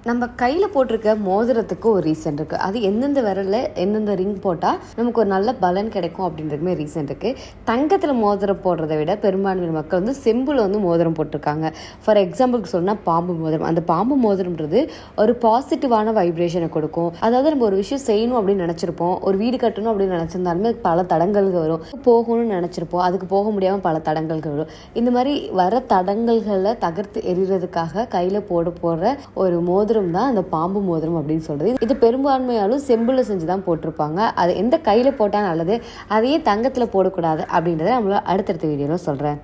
நம்ம கையில் போட்டிருக்க மோதிரத்துக்கு ஒரு ரீசன் இருக்குது அது எந்தெந்த விரலில் எந்தெந்த ரிங் போட்டால் நமக்கு ஒரு நல்ல பலன் கிடைக்கும் அப்படின்றதுமே ரீசன் இருக்குது தங்கத்தில் மோதிரம் போடுறதை விட பெரும்பான்மை மக்கள் வந்து செம்பில் வந்து மோதிரம் போட்டிருக்காங்க ஃபார் எக்ஸாம்பிளுக்கு சொன்னால் பாம்பு மோதிரம் அந்த பாம்பு மோதிரம்ன்றது ஒரு பாசிட்டிவான வைப்ரேஷனை கொடுக்கும் அதாவது நம்ம ஒரு விஷயம் செய்யணும் அப்படின்னு நினச்சிருப்போம் ஒரு வீடு கட்டணும் அப்படின்னு நினச்சிருந்தாலுமே பல தடங்கல்கள் வரும் போகணும்னு நினச்சிருப்போம் அதுக்கு போக முடியாமல் பல தடங்கல்கள் வரும் இந்த மாதிரி வர தடங்கல்களை தகர்த்து எறிகிறதுக்காக கையில் போட போடுற ஒரு மோதிரம் தான் அந்த பாம்பு மோதிரம் அப்படின்னு சொல்றது இது பெரும்பான்மையாலும் செம்பில் செஞ்சு தான் போட்டிருப்பாங்க அது எந்த கையில் போட்டால் நல்லது அதையே தங்கத்தில் போடக்கூடாது அப்படின்றத நம்மள அடுத்தடுத்த வீடியோவில் சொல்கிறேன்